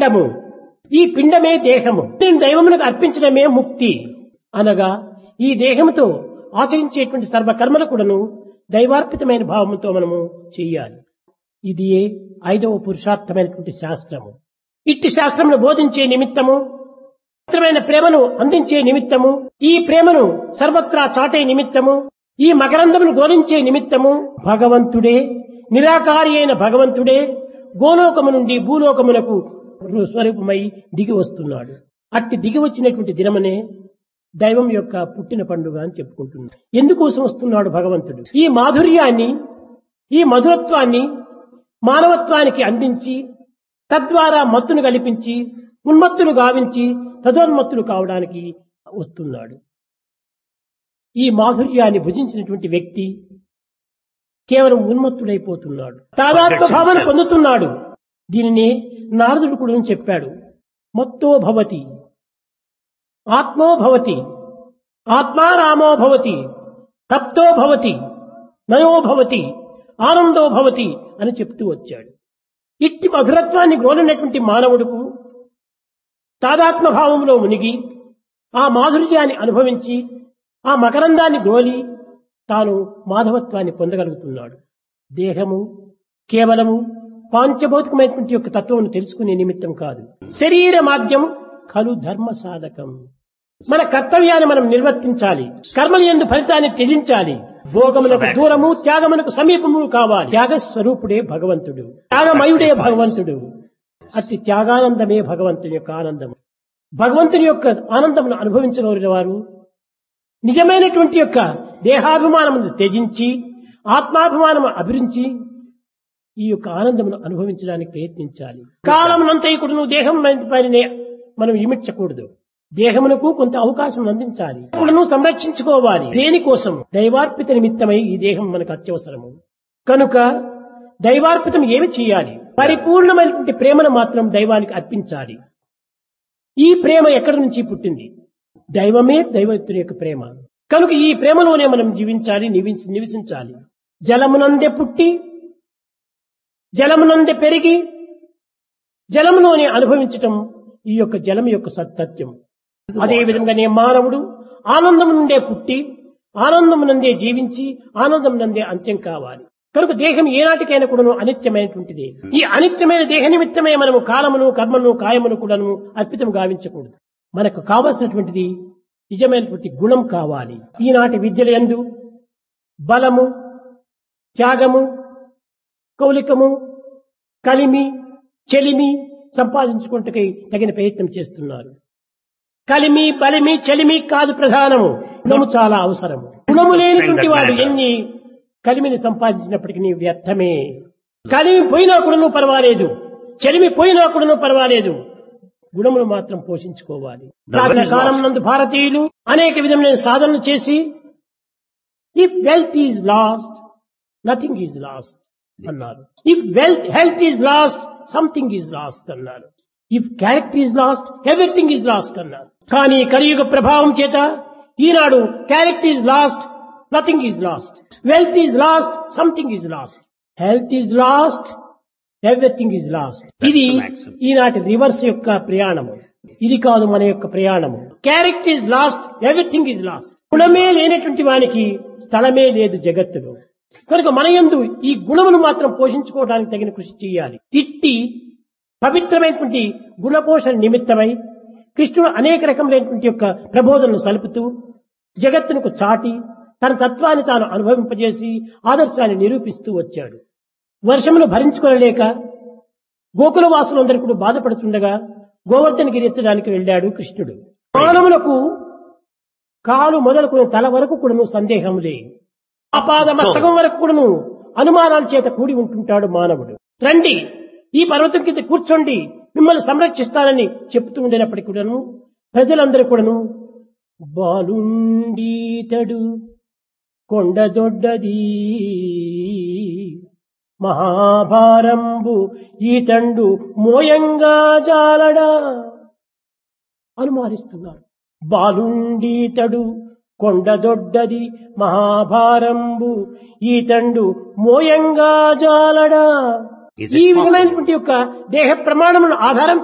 పిండము ఈ పిండమే దేహము దీని దైవమునకు అర్పించడమే ముక్తి అనగా ఈ దేహముతో ఆచరించేటువంటి సర్వకర్మలు కూడాను దైవార్పితమైన భావంతో మనము చెయ్యాలి ఇది ఐదవ పురుషార్థమైనటువంటి శాస్త్రము ఇట్టి శాస్త్రమును బోధించే నిమిత్తము పవిత్రమైన ప్రేమను అందించే నిమిత్తము ఈ ప్రేమను సర్వత్రా చాటే నిమిత్తము ఈ మకరందమును గోలించే నిమిత్తము భగవంతుడే నిరాకారి అయిన భగవంతుడే గోలోకము నుండి భూలోకమునకు స్వరూపమై దిగి వస్తున్నాడు అట్టి దిగి వచ్చినటువంటి దినమనే దైవం యొక్క పుట్టిన పండుగ అని చెప్పుకుంటున్నాడు ఎందుకోసం వస్తున్నాడు భగవంతుడు ఈ మాధుర్యాన్ని ఈ మధురత్వాన్ని మానవత్వానికి అందించి తద్వారా మత్తును కల్పించి ఉన్మత్తులు గావించి తదోన్మత్తులు కావడానికి వస్తున్నాడు ఈ మాధుర్యాన్ని భుజించినటువంటి వ్యక్తి కేవలం ఉన్మత్తుడైపోతున్నాడు తాదాత్మ భావన పొందుతున్నాడు దీనిని నారదుడు కూడా చెప్పాడు మత్తో భవతి ఆత్మో భవతి ఆత్మారామో భవతి తప్తో భవతి నయో భవతి ఆనందో భవతి అని చెప్తూ వచ్చాడు ఇట్టి మధురత్వాన్ని గోలినటువంటి మానవుడుకు తాదాత్మ భావంలో మునిగి ఆ మాధుర్యాన్ని అనుభవించి ఆ మకరందాన్ని గోలి తాను మాధవత్వాన్ని పొందగలుగుతున్నాడు దేహము కేవలము పాంచభౌతికమైనటువంటి యొక్క తత్వమును తెలుసుకునే నిమిత్తం కాదు శరీర మాధ్యం కలు ధర్మ సాధకం మన కర్తవ్యాన్ని మనం నిర్వర్తించాలి కర్మలు ఎందు ఫలితాన్ని త్యజించాలి భోగములకు దూరము త్యాగమునకు సమీపము కావాలి త్యాగ స్వరూపుడే భగవంతుడు త్యాగమయుడే భగవంతుడు అట్టి త్యాగానందమే భగవంతుని యొక్క ఆనందము భగవంతుని యొక్క ఆనందమును అనుభవించగలిగిన వారు నిజమైనటువంటి యొక్క దేహాభిమానమును త్యజించి ఆత్మాభిమానము అభిరించి ఈ యొక్క ఆనందమును అనుభవించడానికి ప్రయత్నించాలి కాలమునంతయుకుడును దేహం పైననే మనం ఇమిడ్చకూడదు దేహమునకు కొంత అవకాశం అందించాలి ఇప్పుడును సంరక్షించుకోవాలి దేనికోసం దైవార్పిత నిమిత్తమై ఈ దేహం మనకు అత్యవసరము కనుక దైవార్పితం ఏమి చేయాలి పరిపూర్ణమైనటువంటి ప్రేమను మాత్రం దైవానికి అర్పించాలి ఈ ప్రేమ ఎక్కడి నుంచి పుట్టింది దైవమే దైవత్తుని యొక్క ప్రేమ కనుక ఈ ప్రేమలోనే మనం జీవించాలి నివించి నివసించాలి జలమునందే పుట్టి జలమునందే పెరిగి జలములోనే అనుభవించటం ఈ యొక్క జలం యొక్క సత్యం అదే విధంగానే మానవుడు ఆనందం నుండే పుట్టి ఆనందం నందే జీవించి ఆనందం నందే అంత్యం కావాలి కనుక దేహం ఏనాటికైనా కూడాను అనిత్యమైనటువంటిది ఈ అనిత్యమైన దేహ నిమిత్తమే మనము కాలమును కర్మను కాయమును కూడాను అర్పితం గావించకూడదు మనకు కావలసినటువంటిది నిజమైనటువంటి గుణం కావాలి ఈనాటి విద్యల యందు బలము త్యాగము కౌలికము కలిమి చెలిమి సంపాదించుకుంటకై తగిన ప్రయత్నం చేస్తున్నారు కలిమి బలిమి చలిమి కాదు ప్రధానము గుణము చాలా అవసరము గుణము లేనిటువంటి వాడు ఎన్ని కలిమిని సంపాదించినప్పటికీ వ్యర్థమే కలిమి పోయినా కూడాను పర్వాలేదు చలిమి పోయినా కూడాను పర్వాలేదు గుణములు మాత్రం పోషించుకోవాలి ప్రాచీన కాలం నందు భారతీయులు అనేక విధమైన సాధనలు చేసి if wealth is lost nothing is lost అన్నారు if wealth health is lost something is lost అన్నారు if character is lost everything is lost అన్నారు కానీ కలియుగ ప్రభావం చేత ఈనాడు character is lost nothing is lost wealth is lost something is lost health is lost everything is lost ఇది ఈనాటి reverse యొక్క ప్రయాణము ఇది కాదు మన యొక్క ప్రయాణము character is lost everything is lost గుణమే లేనటువంటి వానికి స్థలమే లేదు జగత్తులో కనుక మన యందు ఈ గుణమును మాత్రం పోషించుకోవడానికి తగిన కృషి చేయాలి ఇట్టి పవిత్రమైనటువంటి గుణపోషణ నిమిత్తమై కృష్ణుడు అనేక రకములైనటువంటి యొక్క ప్రబోధనలు సలుపుతూ జగత్తునకు చాటి తన తత్వాన్ని తాను అనుభవింపజేసి ఆదర్శాన్ని నిరూపిస్తూ వచ్చాడు వర్షమును భరించుకోలేక గోకుల వాసులందరూ కూడా బాధపడుతుండగా గోవర్ధనగిరి ఎత్తడానికి వెళ్ళాడు కృష్ణుడు మానవులకు కాలు మొదలుకుని తల వరకు కూడాను సందేహములే అపాద మస్తకం వరకు కూడాను అనుమానాల చేత కూడి ఉంటుంటాడు మానవుడు రండి ఈ పర్వతం కింద కూర్చోండి మిమ్మల్ని సంరక్షిస్తానని చెప్తూ ఉండేటప్పటికి కూడాను ప్రజలందరూ కూడాను బాలుండీతడు కొండదొడ్డది మహాభారంబు ఈతండు మోయంగా జాలడా అనుమానిస్తున్నారు బాలుండీతడు కొండదొడ్డది మహాభారంబు ఈతండు మోయంగా జాలడా Is it ఈ possible? విధమైనటువంటి యొక్క దేహ ప్రమాణములను ఆధారం